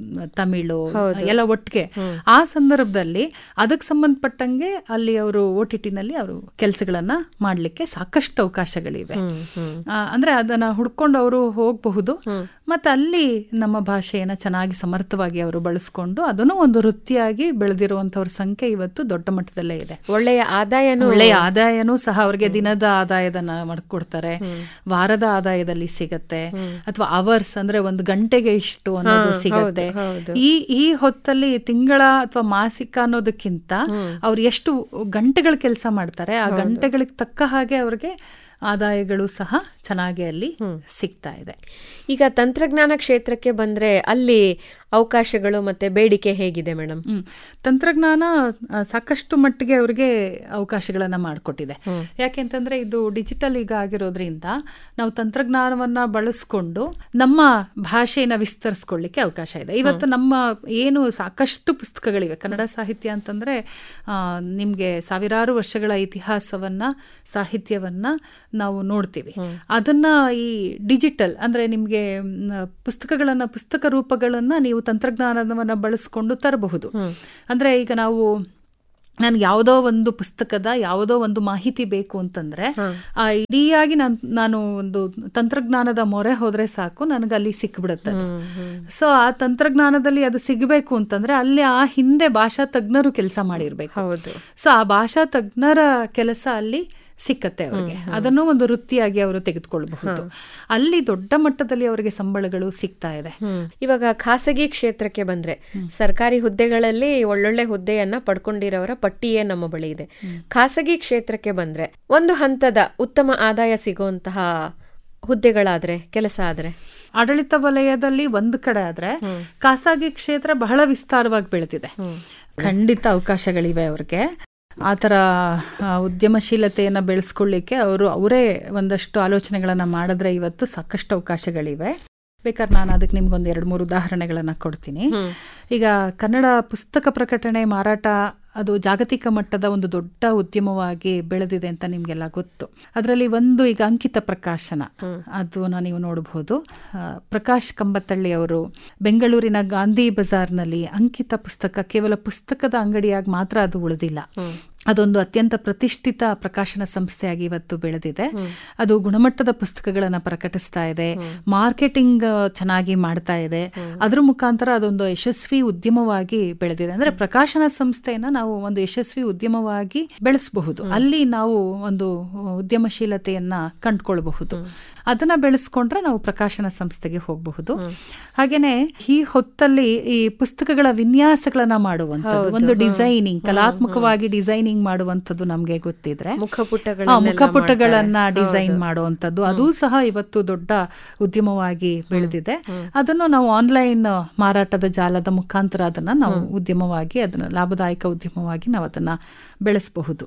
ತಮಿಳು ಎಲ್ಲ ಒಟ್ಟಿಗೆ ಆ ಸಂದರ್ಭದಲ್ಲಿ ಅದಕ್ಕೆ ಸಂಬಂಧಪಟ್ಟಂಗೆ ಅಲ್ಲಿ ಅವರು ಓ ಟಿ ಟಿನಲ್ಲಿ ಅವರು ಕೆಲಸಗಳನ್ನ ಮಾಡ್ಲಿಕ್ಕೆ ಸಾಕಷ್ಟು ಅವಕಾಶಗಳಿವೆ ಹ್ಮ್ ಹ್ಮ್ ಆ, ಅಂದ್ರೆ ಅದನ್ನ ಹುಡ್ಕೊಂಡು ಅವರು ಹೋಗಬಹುದು ಮತ್ತೆ ಅಲ್ಲಿ ನಮ್ಮ ಭಾಷೆಯನ್ನ ಚೆನ್ನಾಗಿ ಸಮರ್ಥವಾಗಿ ಅವರು ಬಳಸ್ಕೊಂಡು ಅದನ್ನು ಒಂದು ವೃತ್ತಿಯಾಗಿ ಬೆಳೆದಿರುವಂತವ್ರ ಸಂಖ್ಯೆ ಇವತ್ತು ದೊಡ್ಡ ಮಟ್ಟದಲ್ಲೇ ಇದೆ ಒಳ್ಳೆಯ ಆದಾಯನೂ ಒಳ್ಳೆಯ ಆದಾಯನೂ ಸಹ ಅವರಿಗೆ ದಿನದ ಆದಾಯದನ್ನ ಮಾಡ್ಕೊಡ್ತಾರೆ ವಾರದ ಆದಾಯದಲ್ಲಿ ಸಿಗತ್ತೆ ಅಥವಾ ಅವರ್ಸ್ ಅಂದ್ರೆ ಒಂದು ಗಂಟೆಗೆ ಇಷ್ಟು ಅನ್ನೋದು ಸಿಗತ್ತೆ ಹೌದು. ಈ ಈ ಹೊತ್ತಲ್ಲಿ ತಿಂಗಳ ಅಥವಾ ಮಾಸಿಕ ಅನ್ನೋದಕ್ಕಿಂತ ಅವ್ರು ಎಷ್ಟು ಗಂಟೆಗಳ ಕೆಲಸ ಮಾಡ್ತಾರೆ ಆ ಗಂಟೆಗಳಿಗೆ ತಕ್ಕ ಹಾಗೆ ಅವ್ರಿಗೆ ಆದಾಯಗಳು ಸಹ ಚೆನ್ನಾಗಿ ಅಲ್ಲಿ ಸಿಗ್ತಾ ಇದೆ ಈಗ ತಂತ್ರಜ್ಞಾನ ಕ್ಷೇತ್ರಕ್ಕೆ ಬಂದ್ರೆ ಅಲ್ಲಿ ಅವಕಾಶಗಳು ಮತ್ತೆ ಬೇಡಿಕೆ ಹೇಗಿದೆ ಮೇಡಮ್ ಹ್ಮ್ ತಂತ್ರಜ್ಞಾನ ಆ, ಸಾಕಷ್ಟು ಸಾಕಷ್ಟು ಮಟ್ಟಿಗೆ ಅವ್ರಿಗೆ ಅವಕಾಶಗಳನ್ನ ಮಾಡಿಕೊಟ್ಟಿದೆ ಯಾಕೆಂತಂದ್ರೆ ಇದು ಡಿಜಿಟಲ್ ಈಗ ಆಗಿರೋದ್ರಿಂದ ನಾವು ತಂತ್ರಜ್ಞಾನವನ್ನ ಬಳಸ್ಕೊಂಡು ನಮ್ಮ ಭಾಷೆಯನ್ನ ವಿಸ್ತರಿಸ್ಕೊಳ್ಳಿಕ್ಕೆ ಅವಕಾಶ ಇದೆ ಇವತ್ತು ನಮ್ಮ ಏನು ಸಾಕಷ್ಟು ಪುಸ್ತಕಗಳಿವೆ ಕನ್ನಡ ಸಾಹಿತ್ಯ ಅಂತಂದ್ರೆ ಆ, ನಿಮ್ಗೆ ಸಾವಿರಾರು ವರ್ಷಗಳ ಇತಿಹಾಸವನ್ನ ಸಾಹಿತ್ಯವನ್ನ ನಾವು ನೋಡ್ತೀವಿ ಅದನ್ನ ಈ ಡಿಜಿಟಲ್ ಅಂದ್ರೆ ನಿಮ್ಗೆ ಮ್, ಪುಸ್ತಕಗಳನ್ನ ಪುಸ್ತಕ ರೂಪಗಳನ್ನ ನೀವು ತಂತ್ರಜ್ಞಾನವನ್ನ ಬಳಸ್ಕೊಂಡು ತರಬಹುದು ಅಂದ್ರೆ ಈಗ ನಾವು ನನ್ಗೆ ಯಾವುದೋ ಒಂದು ಪುಸ್ತಕದ ಯಾವುದೋ ಒಂದು ಮಾಹಿತಿ ಬೇಕು ಅಂತಂದ್ರೆ ಆ ಇಡೀಯಾಗಿ ನಾನು ನಾನು ಒಂದು ತಂತ್ರಜ್ಞಾನದ ಮೊರೆ ಹೋದ್ರೆ ಸಾಕು ನನಗೆ ಅಲ್ಲಿ ಸಿಕ್ಬಿಡುತ್ತೆ ಸೊ ಆ ತಂತ್ರಜ್ಞಾನದಲ್ಲಿ ಅದು ಸಿಗಬೇಕು ಅಂತಂದ್ರೆ ಅಲ್ಲಿ ಆ ಹಿಂದೆ ಭಾಷಾ ತಜ್ಞರು ಕೆಲಸ ಮಾಡಿರ್ಬೇಕು ಹೌದು ಸೊ ಆ ಭಾಷಾ ತಜ್ಞರ ಕೆಲಸ ಅಲ್ಲಿ ಸಿಕ್ಕತ್ತೆ ಅವರಿಗೆ ಅದನ್ನು ಒಂದು ವೃತ್ತಿಯಾಗಿ ಅವರು ತೆಗೆದುಕೊಳ್ಬಹುದು ಅಲ್ಲಿ ದೊಡ್ಡ ಮಟ್ಟದಲ್ಲಿ ಅವರಿಗೆ ಸಂಬಳಗಳು ಸಿಗ್ತಾ ಇದೆ ಹ್ಮ್. ಇವಾಗ ಖಾಸಗಿ ಕ್ಷೇತ್ರಕ್ಕೆ ಬಂದ್ರೆ ಸರ್ಕಾರಿ ಹುದ್ದೆಗಳಲ್ಲಿ ಒಳ್ಳೊಳ್ಳೆ ಹುದ್ದೆಯನ್ನ ಪಡ್ಕೊಂಡಿರೋರ ಪಟ್ಟಿಯೇ ನಮ್ಮ ಬಳಿ ಇದೆ ಖಾಸಗಿ ಕ್ಷೇತ್ರಕ್ಕೆ ಬಂದ್ರೆ ಒಂದು ಹಂತದ ಉತ್ತಮ ಆದಾಯ ಸಿಗುವಂತಹ ಹುದ್ದೆಗಳಾದ್ರೆ ಕೆಲಸ ಆದ್ರೆ ಆಡಳಿತ ವಲಯದಲ್ಲಿ ಒಂದು ಕಡೆ ಆದ್ರೆ ಖಾಸಗಿ ಕ್ಷೇತ್ರ ಬಹಳ ವಿಸ್ತಾರವಾಗಿ ಬೆಳೆದಿದೆ ಖಂಡಿತ ಅವಕಾಶಗಳಿವೆ ಅವ್ರಿಗೆ ಆ ಥರ ಆ, ಉದ್ಯಮಶೀಲತೆಯನ್ನು ಬೆಳೆಸ್ಕೊಳ್ಳಿಕ್ಕೆ ಅವರು ಅವರೇ ಒಂದಷ್ಟು ಆಲೋಚನೆಗಳನ್ನು ಮಾಡಿದ್ರೆ ಇವತ್ತು ಸಾಕಷ್ಟು ಅವಕಾಶಗಳಿವೆ ಬೇಕಾದ್ರೆ ನಾನು ಅದಕ್ಕೆ ನಿಮ್ಗೊಂದು ಎರಡು ಮೂರು ಉದಾಹರಣೆಗಳನ್ನು ಕೊಡ್ತೀನಿ ಈಗ ಕನ್ನಡ ಪುಸ್ತಕ ಪ್ರಕಟಣೆ ಮಾರಾಟ ಅದು ಜಾಗತಿಕ ಮಟ್ಟದ ಒಂದು ದೊಡ್ಡ ಉದ್ಯಮವಾಗಿ ಬೆಳೆದಿದೆ ಅಂತ ನಿಮ್ಗೆಲ್ಲ ಗೊತ್ತು ಅದರಲ್ಲಿ ಒಂದು ಈಗ ಅಂಕಿತ ಪ್ರಕಾಶನ ಅದನ್ನ ನೀವು ನೋಡಬಹುದು ಆ, ಪ್ರಕಾಶ್ ಕಂಬತ್ತಳ್ಳಿ ಅವರು ಬೆಂಗಳೂರಿನ ಗಾಂಧಿ ಬಜಾರ್ನಲ್ಲಿ ಅಂಕಿತ ಪುಸ್ತಕ ಕೇವಲ ಪುಸ್ತಕದ ಅಂಗಡಿಯಾಗಿ ಮಾತ್ರ ಅದು ಉಳಿದಿಲ್ಲ ಅದೊಂದು ಅತ್ಯಂತ ಪ್ರತಿಷ್ಠಿತ ಪ್ರಕಾಶನ ಸಂಸ್ಥೆಯಾಗಿ ಇವತ್ತು ಬೆಳೆದಿದೆ ಅದು ಗುಣಮಟ್ಟದ ಪುಸ್ತಕಗಳನ್ನ ಪ್ರಕಟಿಸ್ತಾ ಇದೆ ಮಾರ್ಕೆಟಿಂಗ್ ಆ, ಚೆನ್ನಾಗಿ ಮಾಡ್ತಾ ಇದೆ ಅದ್ರ ಮುಖಾಂತರ ಅದೊಂದು ಯಶಸ್ವಿ ಉದ್ಯಮವಾಗಿ ಬೆಳೆದಿದೆ ಅಂದ್ರೆ ಪ್ರಕಾಶನ ಸಂಸ್ಥೆಯನ್ನ ನಾವು ಒಂದು ಯಶಸ್ವಿ ಉದ್ಯಮವಾಗಿ ಬೆಳೆಸಬಹುದು ಅಲ್ಲಿ ನಾವು ಒಂದು ಉದ್ಯಮಶೀಲತೆಯನ್ನ ಕಂಡುಕೊಳ್ಬಹುದು ಅದನ್ನ ಬೆಳೆಸ್ಕೊಂಡ್ರೆ ನಾವು ಪ್ರಕಾಶನ ಸಂಸ್ಥೆಗೆ ಹೋಗಬಹುದು ಹಾಗೇನೆ ಈ ಹೊತ್ತಲ್ಲಿ ಈ ಪುಸ್ತಕಗಳ ವಿನ್ಯಾಸಗಳನ್ನ ಮಾಡುವಂಥದ್ದು ಒಂದು ಡಿಸೈನಿಂಗ್ ಕಲಾತ್ಮಕವಾಗಿ ಡಿಸೈನಿಂಗ್ ಮಾಡುವಂಥದ್ದು ನಮ್ಗೆ ಗೊತ್ತಿದ್ರೆ ಮುಖಪುಟಗಳ ಆ, ಮುಖಪುಟಗಳನ್ನ ಡಿಸೈನ್ ಮಾಡುವಂಥದ್ದು ಅದು ಸಹ ಇವತ್ತು ದೊಡ್ಡ ಉದ್ಯಮವಾಗಿ ಬೆಳೆದಿದೆ ಅದನ್ನು ನಾವು ಆನ್ಲೈನ್ ಮಾರಾಟದ ಜಾಲದ ಮುಖಾಂತರ ಅದನ್ನ ನಾವು ಉದ್ಯಮವಾಗಿ ಅದನ್ನ ಲಾಭದಾಯಕ ಉದ್ಯಮವಾಗಿ ನಾವು ಅದನ್ನ ಬೆಳೆಸಬಹುದು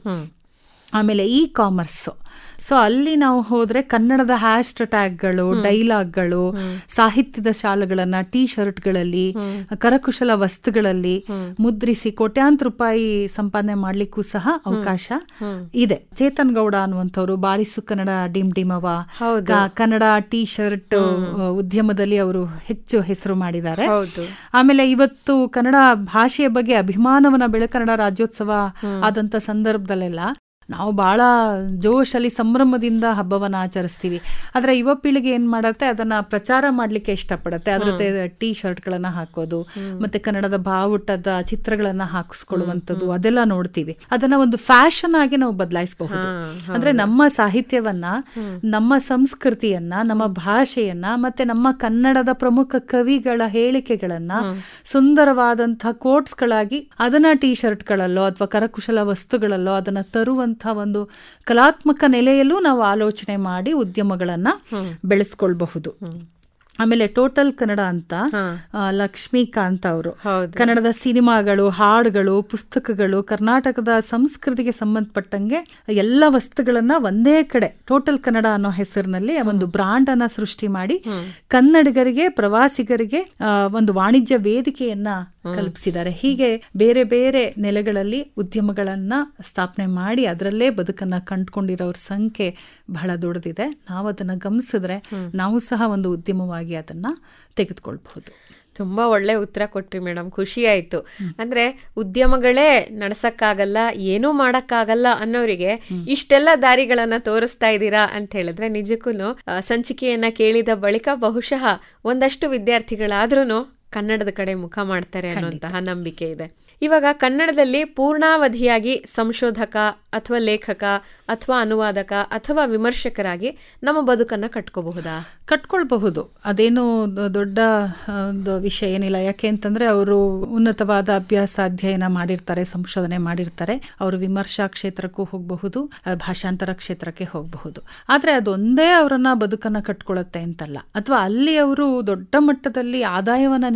ಆಮೇಲೆ ಇ ಕಾಮರ್ಸ್ ಸೊ ಅಲ್ಲಿ ನಾವು ಹೋದ್ರೆ ಕನ್ನಡದ ಹ್ಯಾಶ್ ಟ್ಯಾಗ್ಗಳು ಡೈಲಾಗ್ಗಳು ಸಾಹಿತ್ಯದ ಶಾಲೆಗಳನ್ನ ಟಿ ಶರ್ಟ್ಗಳಲ್ಲಿ ಕರಕುಶಲ ವಸ್ತುಗಳಲ್ಲಿ ಮುದ್ರಿಸಿ ಕೋಟ್ಯಾಂತರ ರೂಪಾಯಿ ಸಂಪಾದನೆ ಮಾಡ್ಲಿಕ್ಕೂ ಸಹ ಅವಕಾಶ ಇದೆ ಚೇತನ್ ಗೌಡ ಅನ್ನುವಂಥವ್ರು ಬಾರಿಸು ಕನ್ನಡ ಡಿಮ್ ಡಿಮವ ಕ- ಕನ್ನಡ ಟಿ ಶರ್ಟ್ ಉದ್ಯಮದಲ್ಲಿ ಅವರು ಹೆಚ್ಚು ಹೆಸರು ಮಾಡಿದ್ದಾರೆ ಹೌದು ಆಮೇಲೆ ಇವತ್ತು ಕನ್ನಡ ಭಾಷೆಯ ಬಗ್ಗೆ ಅಭಿಮಾನವನ್ನ ಬೆಳೆ ಕನ್ನಡ ರಾಜ್ಯೋತ್ಸವ ಆದಂತ ಸಂದರ್ಭದಲ್ಲೆಲ್ಲ ನಾವು ಬಹಳ ಜೋಶಲ್ಲಿ ಸಂಭ್ರಮದಿಂದ ಹಬ್ಬವನ್ನ ಆಚರಿಸ್ತೀವಿ ಆದ್ರೆ ಯುವ ಪೀಳಿಗೆ ಏನ್ ಮಾಡತ್ತೆ ಅದನ್ನ ಪ್ರಚಾರ ಮಾಡ್ಲಿಕ್ಕೆ ಇಷ್ಟಪಡತ್ತೆ ಅದ್ರ ಜೊತೆ ಟೀ ಶರ್ಟ್ಗಳನ್ನ ಹಾಕೋದು ಮತ್ತೆ ಕನ್ನಡದ ಬಾವುಟದ ಚಿತ್ರಗಳನ್ನ ಹಾಕಿಸ್ಕೊಳ್ಳುವಂಥದ್ದು ಅದೆಲ್ಲ ನೋಡ್ತೀವಿ ಅದನ್ನ ಒಂದು ಫ್ಯಾಷನ್ ಆಗಿ ನಾವು ಬದಲಾಯಿಸಬಹುದು ಅಂದ್ರೆ ನಮ್ಮ ಸಾಹಿತ್ಯವನ್ನ ನಮ್ಮ ಸಂಸ್ಕೃತಿಯನ್ನ ನಮ್ಮ ಭಾಷೆಯನ್ನ ಮತ್ತೆ ನಮ್ಮ ಕನ್ನಡದ ಪ್ರಮುಖ ಕವಿಗಳ ಹೇಳಿಕೆಗಳನ್ನ ಸುಂದರವಾದಂತಹ ಕೋಟ್ಸ್ಗಳಾಗಿ ಅದನ್ನ ಟಿ ಶರ್ಟ್ಗಳಲ್ಲೋ ಅಥವಾ ಕರಕುಶಲ ವಸ್ತುಗಳಲ್ಲೋ ಅದನ್ನ ತರುವಂತಹ ಒಂದು ಕಲಾತ್ಮಕ ನೆಲೆಯಲ್ಲೂ ನಾವು ಆಲೋಚನೆ ಮಾಡಿ ಉದ್ಯಮಗಳನ್ನ ಬೆಳೆಸ್ಕೊಳ್ಬಹುದು ಆಮೇಲೆ ಟೋಟಲ್ ಕನ್ನಡ ಅಂತ ಆ, ಲಕ್ಷ್ಮೀಕಾಂತ್ ಅವರು ಹೌದು. ಕನ್ನಡದ ಸಿನಿಮಾಗಳು ಹಾಡುಗಳು ಪುಸ್ತಕಗಳು ಕರ್ನಾಟಕದ ಸಂಸ್ಕೃತಿಗೆ ಸಂಬಂಧಪಟ್ಟಂಗೆ ಎಲ್ಲ ವಸ್ತುಗಳನ್ನ ಒಂದೇ ಕಡೆ ಟೋಟಲ್ ಕನ್ನಡ ಅನ್ನೋ ಹೆಸರಿನಲ್ಲಿ ಒಂದು ಬ್ರಾಂಡ್ ಅನ್ನ ಸೃಷ್ಟಿ ಮಾಡಿ ಕನ್ನಡಿಗರಿಗೆ ಪ್ರವಾಸಿಗರಿಗೆ ಆ, ಒಂದು ವಾಣಿಜ್ಯ ವೇದಿಕೆಯನ್ನ ಕಲ್ಪಿಸಿದ್ದಾರೆ ಹೀಗೆ ಬೇರೆ ಬೇರೆ ನೆಲೆಗಳಲ್ಲಿ ಉದ್ಯಮಗಳನ್ನ ಸ್ಥಾಪನೆ ಮಾಡಿ ಅದರಲ್ಲೇ ಬದುಕನ್ನ ಕಂಡುಕೊಂಡಿರೋರ ಸಂಖ್ಯೆ ಬಹಳ ದೊಡ್ಡದಿದೆ ನಾವು ಅದನ್ನ ಗಮನಿಸಿದ್ರೆ ನಾವು ಸಹ ಒಂದು ಉದ್ಯಮವಾಗಿ ಅದನ್ನ ತೆಗೆದುಕೊಳ್ಬಹುದು ತುಂಬಾ ಒಳ್ಳೆ ಉತ್ತರ ಕೊಟ್ರಿ ಮೇಡಮ್ ಖುಷಿ ಆಯ್ತು ಅಂದ್ರೆ ಉದ್ಯಮಗಳೇ ನಡ್ಸಕ್ಕಾಗಲ್ಲ ಏನೂ ಮಾಡಕ್ಕಾಗಲ್ಲ ಅನ್ನೋರಿಗೆ ಇಷ್ಟೆಲ್ಲ ದಾರಿಗಳನ್ನ ತೋರಿಸ್ತಾ ಇದ್ದೀರಾ ಅಂತ ಹೇಳಿದ್ರೆ ನಿಜಕ್ಕೂ ಸಂಚಿಕೆಯನ್ನ ಕೇಳಿದ ಬಳಿಕ ಬಹುಶಃ ಒಂದಷ್ಟು ವಿದ್ಯಾರ್ಥಿಗಳಾದ್ರೂ ಕನ್ನಡದ ಕಡೆ ಮುಖ ಮಾಡ್ತಾರೆ ಅನ್ನುವಂತಹ ನಂಬಿಕೆ ಇದೆ ಇವಾಗ ಕನ್ನಡದಲ್ಲಿ ಪೂರ್ಣಾವಧಿಯಾಗಿ ಸಂಶೋಧಕ ಅಥವಾ ಲೇಖಕ ಅಥವಾ ಅನುವಾದಕ ಅಥವಾ ವಿಮರ್ಶಕರಾಗಿ ನಮ್ಮ ಬದುಕನ್ನ ಕಟ್ಕೋಬಹುದಾ ಕಟ್ಕೊಳ್ಬಹುದು ಅದೇನು ದ- ದೊಡ್ಡ ಆ, ಒಂದು ವಿಷಯ ಏನಿಲ್ಲ ಯಾಕೆ ಅಂತಂದ್ರೆ ಅವರು ಉನ್ನತವಾದ ಅಭ್ಯಾಸ ಅಧ್ಯಯನ ಮಾಡಿರ್ತಾರೆ ಸಂಶೋಧನೆ ಮಾಡಿರ್ತಾರೆ ಅವರು ವಿಮರ್ಶಾ ಕ್ಷೇತ್ರಕ್ಕೂ ಹೋಗಬಹುದು ಆ, ಭಾಷಾಂತರ ಕ್ಷೇತ್ರಕ್ಕೆ ಹೋಗಬಹುದು ಆದ್ರೆ ಅದೊಂದೇ ಅವರನ್ನ ಬದುಕನ್ನ ಕಟ್ಕೊಳ್ಳುತ್ತೆ ಅಂತಲ್ಲ ಅಥವಾ ಅಲ್ಲಿ ಅವರು ದೊಡ್ಡ ಮಟ್ಟದಲ್ಲಿ ಆದಾಯವನ್ನ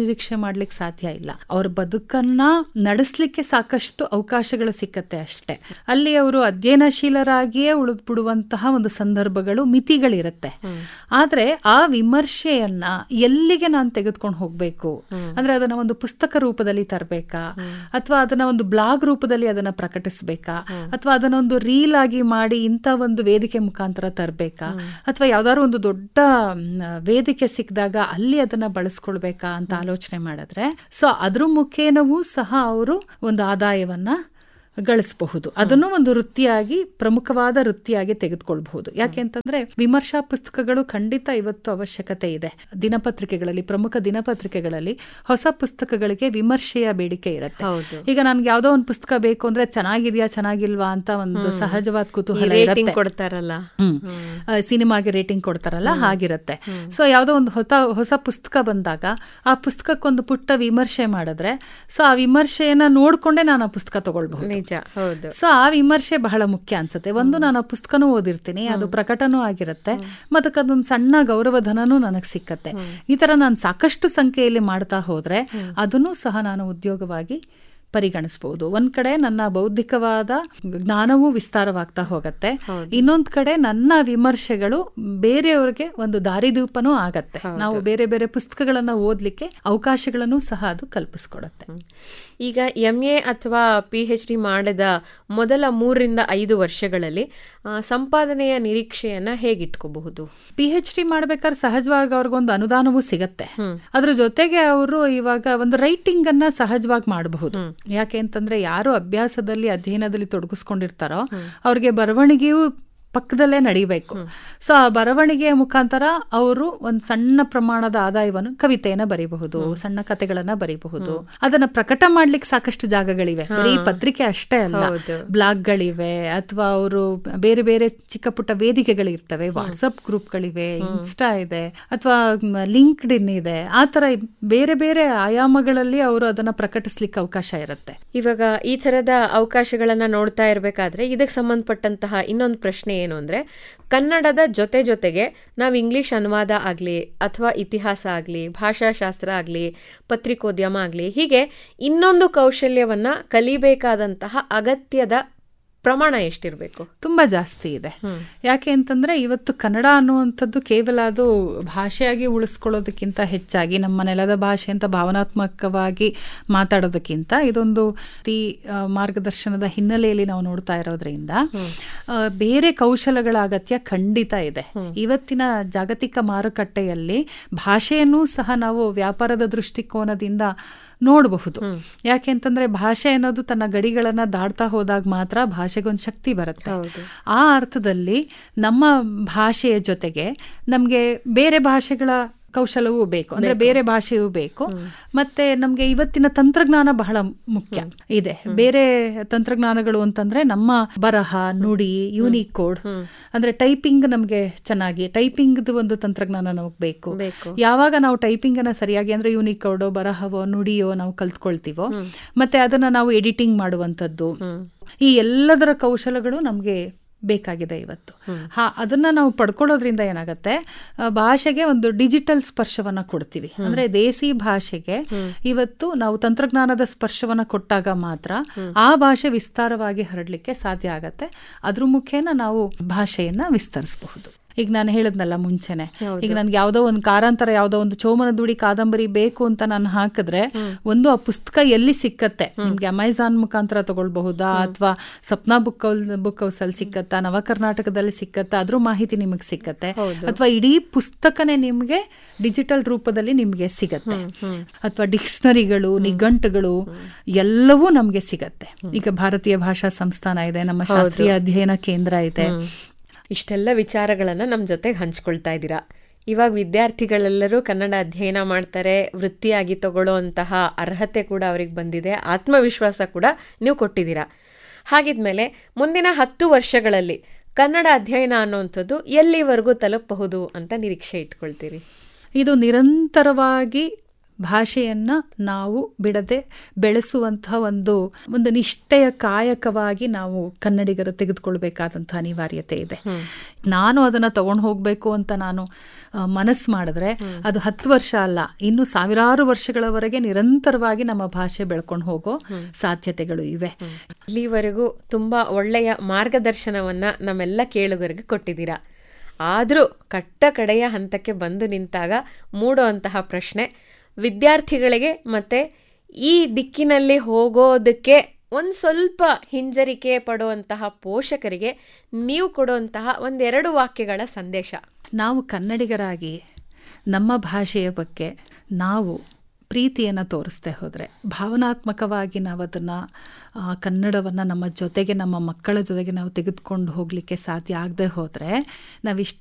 ನಿರೀಕ್ಷೆ ಮಾಡ್ಲಿಕ್ಕೆ ಸಾಧ್ಯ ಇಲ್ಲ ಅವ್ರ ಬದುಕನ್ನ ನಡೆಸ್ಲಿಕ್ಕೆ ಸಾಕಷ್ಟು ಅವಕಾಶಗಳು ಸಿಕ್ಕತ್ತೆ ಅಷ್ಟೇ ಅಲ್ಲಿ ಅವರು ಅಧ್ಯಯನಶೀಲರಾಗಿಯೇ ಉಳಿದು ಬಿಡುವಂತಹ ಒಂದು ಸಂದರ್ಭಗಳು ಮಿತಿಗಳಿರುತ್ತೆ ಆದ್ರೆ ಆ ವಿಮರ್ಶೆಯನ್ನ ಎಲ್ಲಿಗೆ ನಾನು ತೆಗೆದುಕೊಂಡು ಹೋಗ್ಬೇಕು ಅಂದ್ರೆ ಅದನ್ನ ಒಂದು ಪುಸ್ತಕ ರೂಪದಲ್ಲಿ ತರಬೇಕಾ ಅಥವಾ ಅದನ್ನ ಒಂದು ಬ್ಲಾಗ್ ರೂಪದಲ್ಲಿ ಅದನ್ನ ಪ್ರಕಟಿಸ್ಬೇಕಾ ಅಥವಾ ಅದನ್ನ ಒಂದು ರೀಲ್ ಆಗಿ ಮಾಡಿ ಇಂಥ ಒಂದು ವೇದಿಕೆ ಮುಖಾಂತರ ತರಬೇಕಾ ಅಥವಾ ಯಾವ್ದಾದ್ರು ಒಂದು ದೊಡ್ಡ ಮ್, ವೇದಿಕೆ ಸಿಕ್ಕಿದಾಗ ಅಲ್ಲಿ ಅದನ್ನ ಬಳಸ್ಕೊಳ್ಬೇಕಾ ಅಂತ ಆಲೋಚನೆ ಮಾಡಿದ್ರೆ ಸೊ ಅದ್ರ ಮುಖೇನವೂ ಸಹ ಅವರು ಒಂದು ಆದಾಯವನ್ನ ಗಳಿಸಬಹುದು ಅದನ್ನು ಒಂದು ವೃತ್ತಿಯಾಗಿ ಪ್ರಮುಖವಾದ ವೃತ್ತಿಯಾಗಿ ತೆಗೆದುಕೊಳ್ಬಹುದು ಯಾಕೆ ಅಂತಂದ್ರೆ ವಿಮರ್ಶಾ ಪುಸ್ತಕಗಳು ಖಂಡಿತ ಇವತ್ತು ಅವಶ್ಯಕತೆ ಇದೆ ದಿನಪತ್ರಿಕೆಗಳಲ್ಲಿ ಪ್ರಮುಖ ದಿನಪತ್ರಿಕೆಗಳಲ್ಲಿ ಹೊಸ ಪುಸ್ತಕಗಳಿಗೆ ವಿಮರ್ಶೆಯ ಬೇಡಿಕೆ ಇರುತ್ತೆ ಹೌದು ಈಗ ನನ್ಗೆ ಯಾವ್ದೋ ಒಂದು ಪುಸ್ತಕ ಬೇಕು ಅಂದ್ರೆ ಚೆನ್ನಾಗಿದ್ಯಾ ಚೆನ್ನಾಗಿಲ್ವಾ ಅಂತ ಒಂದು ಸಹಜವಾದ ಕುತೂಹಲ ರೇಟಿಂಗ್ ಇರುತ್ತೆ ಕೊಡ್ತಾರಲ್ಲ ಹ್ಮ್ ಆ, ಸಿನಿಮಾಗೆ ರೇಟಿಂಗ್ ಕೊಡ್ತಾರಲ್ಲ ಹಾಗಿರುತ್ತೆ ಸೊ ಯಾವುದೋ ಒಂದು ಹೊಸ ಹೊಸ ಪುಸ್ತಕ ಬಂದಾಗ ಆ ಪುಸ್ತಕಕ್ಕೊಂದು ಪುಟ್ಟ ವಿಮರ್ಶೆ ಮಾಡಿದ್ರೆ ಸೊ ಆ ವಿಮರ್ಶೆಯನ್ನ ನೋಡ್ಕೊಂಡೇ ನಾನು ಆ ಪುಸ್ತಕ ತಗೊಳ್ಬಹುದು ನಿಜ ಹೌದು ಸೊ ಆ ವಿಮರ್ಶೆ ಬಹಳ ಮುಖ್ಯ ಅನ್ಸುತ್ತೆ ಒಂದು ನಾನು ಆ ಪುಸ್ತಕನೂ ಓದಿರ್ತೀನಿ ಅದು ಪ್ರಕಟನೂ ಆಗಿರುತ್ತೆ ಮತ್ತೆ ಅದೊಂದು ಸಣ್ಣ ಗೌರವಧನನೂ ನನಗೆ ಸಿಕ್ಕತ್ತೆ ಈ ತರ ನಾನು ಸಾಕಷ್ಟು ಸಂಖ್ಯೆಯಲ್ಲಿ ಮಾಡ್ತಾ ಹೋದ್ರೆ ಅದನ್ನು ಸಹ ನಾನು ಉದ್ಯೋಗವಾಗಿ ಪರಿಗಣಿಸಬಹುದು ಒಂದ್ ಕಡೆ ನನ್ನ ಬೌದ್ಧಿಕವಾದ ಜ್ಞಾನವೂ ವಿಸ್ತಾರವಾಗ್ತಾ ಹೋಗತ್ತೆ ಇನ್ನೊಂದ್ ಕಡೆ ನನ್ನ ವಿಮರ್ಶೆಗಳು ಬೇರೆಯವ್ರಿಗೆ ಒಂದು ದಾರಿದೀಪನೂ ಆಗತ್ತೆ ನಾವು ಬೇರೆ ಬೇರೆ ಪುಸ್ತಕಗಳನ್ನ ಓದ್ಲಿಕ್ಕೆ ಅವಕಾಶಗಳನ್ನು ಸಹ ಅದು ಕಲ್ಪಿಸ್ಕೊಡತ್ತೆ ಈಗ ಎಂ ಎ ಅಥವಾ ಪಿ ಎಚ್ ಡಿ ಮಾಡಿದ ಮೊದಲ ಮೂರರಿಂದ ಐದು ವರ್ಷಗಳಲ್ಲಿ ಆ, ಸಂಪಾದನೆಯ ನಿರೀಕ್ಷೆಯನ್ನ ಹೇಗಿಟ್ಕೋಬಹುದು ಪಿ ಎಚ್ ಡಿ ಮಾಡ್ಬೇಕಾದ್ರೆ ಸಹಜವಾಗಿ ಅವ್ರಿಗೊಂದು ಅನುದಾನವೂ ಸಿಗತ್ತೆ ಅದ್ರ ಜೊತೆಗೆ ಅವರು ಇವಾಗ ಒಂದು ರೈಟಿಂಗ್ ಅನ್ನ ಸಹಜವಾಗಿ ಮಾಡಬಹುದು ಯಾಕೆ ಅಂತಂದ್ರೆ ಯಾರು ಅಭ್ಯಾಸದಲ್ಲಿ ಅಧ್ಯಯನದಲ್ಲಿ ತೊಡಗಿಸ್ಕೊಂಡಿರ್ತಾರೋ ಅವ್ರಿಗೆ ಬರವಣಿಗೆಯೂ ಪಕ್ಕದಲ್ಲೇ ನಡಿಬೇಕು ಸೊ ಆ ಬರವಣಿಗೆಯ ಮುಖಾಂತರ ಅವರು ಒಂದು ಸಣ್ಣ ಪ್ರಮಾಣದ ಆದಾಯವನ್ನು ಕವಿತೆಯನ್ನ ಬರೀಬಹುದು ಸಣ್ಣ ಕಥೆಗಳನ್ನ ಬರೀಬಹುದು ಅದನ್ನ ಪ್ರಕಟ ಮಾಡ್ಲಿಕ್ಕೆ ಸಾಕಷ್ಟು ಜಾಗಗಳಿವೆ ಬರೀ ಪತ್ರಿಕೆ ಅಷ್ಟೇ ಅಲ್ಲ ಹೌದು. ಬ್ಲಾಗ್ಗಳಿವೆ ಅಥವಾ ಅವರು ಬೇರೆ ಬೇರೆ ಚಿಕ್ಕ ಪುಟ್ಟ ವೇದಿಕೆಗಳಿರ್ತವೆ ವಾಟ್ಸಪ್ ಗ್ರೂಪ್ಗಳಿವೆ ಇನ್ಸ್ಟಾ ಇದೆ ಅಥವಾ ಲಿಂಕ್ಡ್ ಇನ್ ಇದೆ ಆ ತರ ಬೇರೆ ಬೇರೆ ಆಯಾಮಗಳಲ್ಲಿ ಅವರು ಅದನ್ನ ಪ್ರಕಟಿಸ್ಲಿಕ್ಕೆ ಅವಕಾಶ ಇರುತ್ತೆ ಇವಾಗ ಈ ತರದ ಅವಕಾಶಗಳನ್ನ ನೋಡ್ತಾ ಇರಬೇಕಾದ್ರೆ ಇದಕ್ಕೆ ಸಂಬಂಧಪಟ್ಟಂತಹ ಇನ್ನೊಂದು ಪ್ರಶ್ನೆ ಏನು ಅಂದ್ರೆ ಕನ್ನಡದ ಜೊತೆ ಜೊತೆಗೆ ನಾವು ಇಂಗ್ಲಿಷ್ ಅನುವಾದ ಆಗ್ಲಿ ಅಥವಾ ಇತಿಹಾಸ ಆಗ್ಲಿ ಭಾಷಾಶಾಸ್ತ್ರ ಆಗ್ಲಿ ಪತ್ರಿಕೋದ್ಯಮ ಆಗ್ಲಿ ಹೀಗೆ ಇನ್ನೊಂದು ಕೌಶಲ್ಯವನ್ನ ಕಲಿಬೇಕಾದಂತಹ ಅಗತ್ಯದ ಪ್ರಮಾಣ ಎಷ್ಟಿರಬೇಕು ತುಂಬಾ ಜಾಸ್ತಿ ಇದೆ ಯಾಕೆ ಅಂತಂದ್ರೆ ಇವತ್ತು ಕನ್ನಡ ಅನ್ನುವಂಥದ್ದು ಕೇವಲ ಅದು ಭಾಷೆಯಾಗಿ ಉಳಿಸ್ಕೊಳ್ಳೋದಕ್ಕಿಂತ ಹೆಚ್ಚಾಗಿ ನಮ್ಮ ನೆಲದ ಭಾಷೆ ಅಂತ ಭಾವನಾತ್ಮಕವಾಗಿ ಮಾತಾಡೋದಕ್ಕಿಂತ ಇದೊಂದು ಈ ಆ, ಮಾರ್ಗದರ್ಶನದ ಹಿನ್ನೆಲೆಯಲ್ಲಿ ನಾವು ನೋಡ್ತಾ ಇರೋದ್ರಿಂದ ಆ, ಬೇರೆ ಕೌಶಲಗಳ ಅಗತ್ಯ ಖಂಡಿತ ಇದೆ ಇವತ್ತಿನ ಜಾಗತಿಕ ಮಾರುಕಟ್ಟೆಯಲ್ಲಿ ಭಾಷೆಯನ್ನೂ ಸಹ ನಾವು ವ್ಯಾಪಾರದ ದೃಷ್ಟಿಕೋನದಿಂದ ನೋಡಬಹುದು ಯಾಕೆ ಅಂತಂದ್ರೆ ಭಾಷೆ ಅನ್ನೋದು ತನ್ನ ಗಡಿಗಳನ್ನ ದಾಡ್ತಾ ಹೋದಾಗ ಮಾತ್ರ ಭಾಷೆಗೊಂದು ಶಕ್ತಿ ಬರುತ್ತೆ ಆ ಅರ್ಥದಲ್ಲಿ ನಮ್ಮ ಭಾಷೆಯ ಜೊತೆಗೆ ನಮ್ಗೆ ಬೇರೆ ಭಾಷೆಗಳ ಕೌಶಲವೂ ಬೇಕು ಅಂದ್ರೆ ಬೇರೆ ಭಾಷೆಯೂ ಬೇಕು ಮತ್ತೆ ನಮ್ಗೆ ಇವತ್ತಿನ ತಂತ್ರಜ್ಞಾನ ಬಹಳ ಮುಖ್ಯ ಇದೆ ಬೇರೆ ತಂತ್ರಜ್ಞಾನಗಳು ಅಂತಂದ್ರೆ ನಮ್ಮ ಬರಹ ನುಡಿ ಯೂನಿಕೋಡ್ ಅಂದ್ರೆ ಟೈಪಿಂಗ್ ನಮ್ಗೆ ಚೆನ್ನಾಗಿ ಟೈಪಿಂಗ್ ಒಂದು ತಂತ್ರಜ್ಞಾನ ನಮಗ್ ಬೇಕು ಬೇಕು ಯಾವಾಗ ನಾವು ಟೈಪಿಂಗ್ ಅನ್ನ ಸರಿಯಾಗಿ ಅಂದ್ರೆ ಯೂನಿಕೋಡೋ ಬರಹವೋ ನುಡಿಯೋ ನಾವು ಕಲ್ತ್ಕೊಳ್ತೀವೋ ಮತ್ತೆ ಅದನ್ನ ನಾವು ಎಡಿಟಿಂಗ್ ಮಾಡುವಂಥದ್ದು ಈ ಎಲ್ಲದರ ಕೌಶಲಗಳು ನಮ್ಗೆ ಬೇಕಾಗಿದೆ ಇವತ್ತು ಹಾ ಅದನ್ನ ನಾವು ಪಡ್ಕೊಳ್ಳೋದ್ರಿಂದ ಏನಾಗತ್ತೆ ಆ, ಭಾಷೆಗೆ ಒಂದು ಡಿಜಿಟಲ್ ಸ್ಪರ್ಶವನ್ನ ಕೊಡ್ತೀವಿ ಅಂದ್ರೆ ದೇಸಿ ಭಾಷೆಗೆ ಇವತ್ತು ನಾವು ತಂತ್ರಜ್ಞಾನದ ಸ್ಪರ್ಶವನ್ನ ಕೊಟ್ಟಾಗ ಮಾತ್ರ ಆ ಭಾಷೆ ವಿಸ್ತಾರವಾಗಿ ಹರಡ್ಲಿಕ್ಕೆ ಸಾಧ್ಯ ಆಗತ್ತೆ ಅದ್ರ ಮುಖೇನ ನಾವು ಭಾಷೆಯನ್ನ ವಿಸ್ತರಿಸಬಹುದು ಈಗ ನಾನು ಹೇಳದ್ನಲ್ಲ ಮುಂಚೆನೆ ಈಗ ನನ್ಗೆ ಯಾವ್ದೋ ಒಂದು ಕಾರಂತರ ಯಾವ್ದೋ ಒಂದು ಚೋಮನ ದುಡಿ ಕಾದಂಬರಿ ಬೇಕು ಅಂತ ನಾನು ಹಾಕಿದ್ರೆ ಒಂದು ಆ ಪುಸ್ತಕ ಎಲ್ಲಿ ಸಿಕ್ಕತ್ತೆ ನಿಮ್ಗೆ ಅಮೆಝಾನ್ ಮುಖಾಂತರ ತಗೊಳ್ಬಹುದಾ ಅಥವಾ ಸಪ್ನಾ ಬುಕ್ ಬುಕ್ ಹೌಸ್ ಅಲ್ಲಿ ಸಿಕ್ಕತ್ತಾ ನವ ಕರ್ನಾಟಕದಲ್ಲಿ ಸಿಕ್ಕತ್ತಾ ಅದ್ರ ಮಾಹಿತಿ ನಿಮಗೆ ಸಿಕ್ಕತ್ತೆ ಅಥವಾ ಇಡೀ ಪುಸ್ತಕನೇ ನಿಮ್ಗೆ ಡಿಜಿಟಲ್ ರೂಪದಲ್ಲಿ ನಿಮ್ಗೆ ಸಿಗತ್ತೆ ಅಥವಾ ಡಿಕ್ಷನರಿಗಳು ನಿಘಂಟುಗಳು ಎಲ್ಲವೂ ನಮ್ಗೆ ಸಿಗತ್ತೆ ಈಗ ಭಾರತೀಯ ಭಾಷಾ ಸಂಸ್ಥಾನ ಇದೆ ನಮ್ಮ ಶಾಸ್ತ್ರೀಯ ಅಧ್ಯಯನ ಕೇಂದ್ರ ಇದೆ ಇಷ್ಟೆಲ್ಲ ವಿಚಾರಗಳನ್ನ ನಮ್ಮ ಜೊತೆಗೆ ಹಂಚ್ಕೊಳ್ತಾ ಇದ್ದೀರಾ ಇವಾಗ ವಿದ್ಯಾರ್ಥಿಗಳೆಲ್ಲರೂ ಕನ್ನಡ ಅಧ್ಯಯನ ಮಾಡ್ತಾರೆ ವೃತ್ತಿಯಾಗಿ ತಗೊಳ್ಳೋಂತಹ ಅರ್ಹತೆ ಕೂಡ ಅವ್ರಿಗೆ ಬಂದಿದೆ ಆತ್ಮವಿಶ್ವಾಸ ಕೂಡ ನೀವು ಕೊಟ್ಟಿದ್ದೀರಾ ಹಾಗಿದ್ಮೇಲೆ ಮುಂದಿನ ಹತ್ತು ವರ್ಷಗಳಲ್ಲಿ ಕನ್ನಡ ಅಧ್ಯಯನ ಅನ್ನುವಂಥದ್ದು ಎಲ್ಲಿವರೆಗೂ ತಲುಪಬಹುದು ಅಂತ ನಿರೀಕ್ಷೆ ಇಟ್ಕೊಳ್ತೀರಿ ಇದು ನಿರಂತರವಾಗಿ ಭಾಷೆಯನ್ನ ನಾವು ಬಿಡದೆ ಬೆಳೆಸುವಂತಹ ಒಂದು ಒಂದು ನಿಷ್ಠೆಯ ಕಾಯಕವಾಗಿ ನಾವು ಕನ್ನಡಿಗರು ತೆಗೆದುಕೊಳ್ಬೇಕಾದಂತಹ ಅನಿವಾರ್ಯತೆ ಇದೆ ನಾನು ಅದನ್ನ ತಗೊಂಡು ಹೋಗ್ಬೇಕು ಅಂತ ನಾನು ಮನಸ್ಸು ಮಾಡಿದ್ರೆ ಅದು ಹತ್ತು ವರ್ಷ ಅಲ್ಲ ಇನ್ನು ಸಾವಿರಾರು ವರ್ಷಗಳವರೆಗೆ ನಿರಂತರವಾಗಿ ನಮ್ಮ ಭಾಷೆ ಬೆಳ್ಕೊಂಡು ಹೋಗೋ ಸಾಧ್ಯತೆಗಳು ಇವೆ ಇಲ್ಲಿವರೆಗೂ ತುಂಬಾ ಒಳ್ಳೆಯ ಮಾರ್ಗದರ್ಶನವನ್ನ ನಮ್ಮೆಲ್ಲ ಕೇಳುಗರಿಗೆ ಕೊಟ್ಟಿದ್ದೀರಾ ಆದರೂ ಕಟ್ಟ ಕಡೆಯ ಹಂತಕ್ಕೆ ಬಂದು ನಿಂತಾಗ ಮೂಡುವಂತಹ ಪ್ರಶ್ನೆ ವಿದ್ಯಾರ್ಥಿಗಳಿಗೆ ಮತ್ತೆ ಈ ದಿಕ್ಕಿನಲ್ಲಿ ಹೋಗೋದಕ್ಕೆ ಒಂದು ಸ್ವಲ್ಪ ಹಿಂಜರಿಕೆ ಪಡುವಂತಹ ಪೋಷಕರಿಗೆ ನೀವು ಕೊಡುವಂತಹ ಒಂದೆರಡು ವಾಕ್ಯಗಳ ಸಂದೇಶ ನಾವು ಕನ್ನಡಿಗರಾಗಿ ನಮ್ಮ ಭಾಷೆಯ ಬಗ್ಗೆ ನಾವು ಪ್ರೀತಿಯನ್ನು ತೋರಿಸ್ದೆ ಹೋದರೆ ಭಾವನಾತ್ಮಕವಾಗಿ ನಾವು ಅದನ್ನು ಕನ್ನಡವನ್ನು ನಮ್ಮ ಜೊತೆಗೆ ನಮ್ಮ ಮಕ್ಕಳ ಜೊತೆಗೆ ನಾವು ತೆಗೆದುಕೊಂಡು ಹೋಗಲಿಕ್ಕೆ ಸಾಧ್ಯ ಆಗದೆ ಹೋದರೆ ನಾವಿಷ್ಟು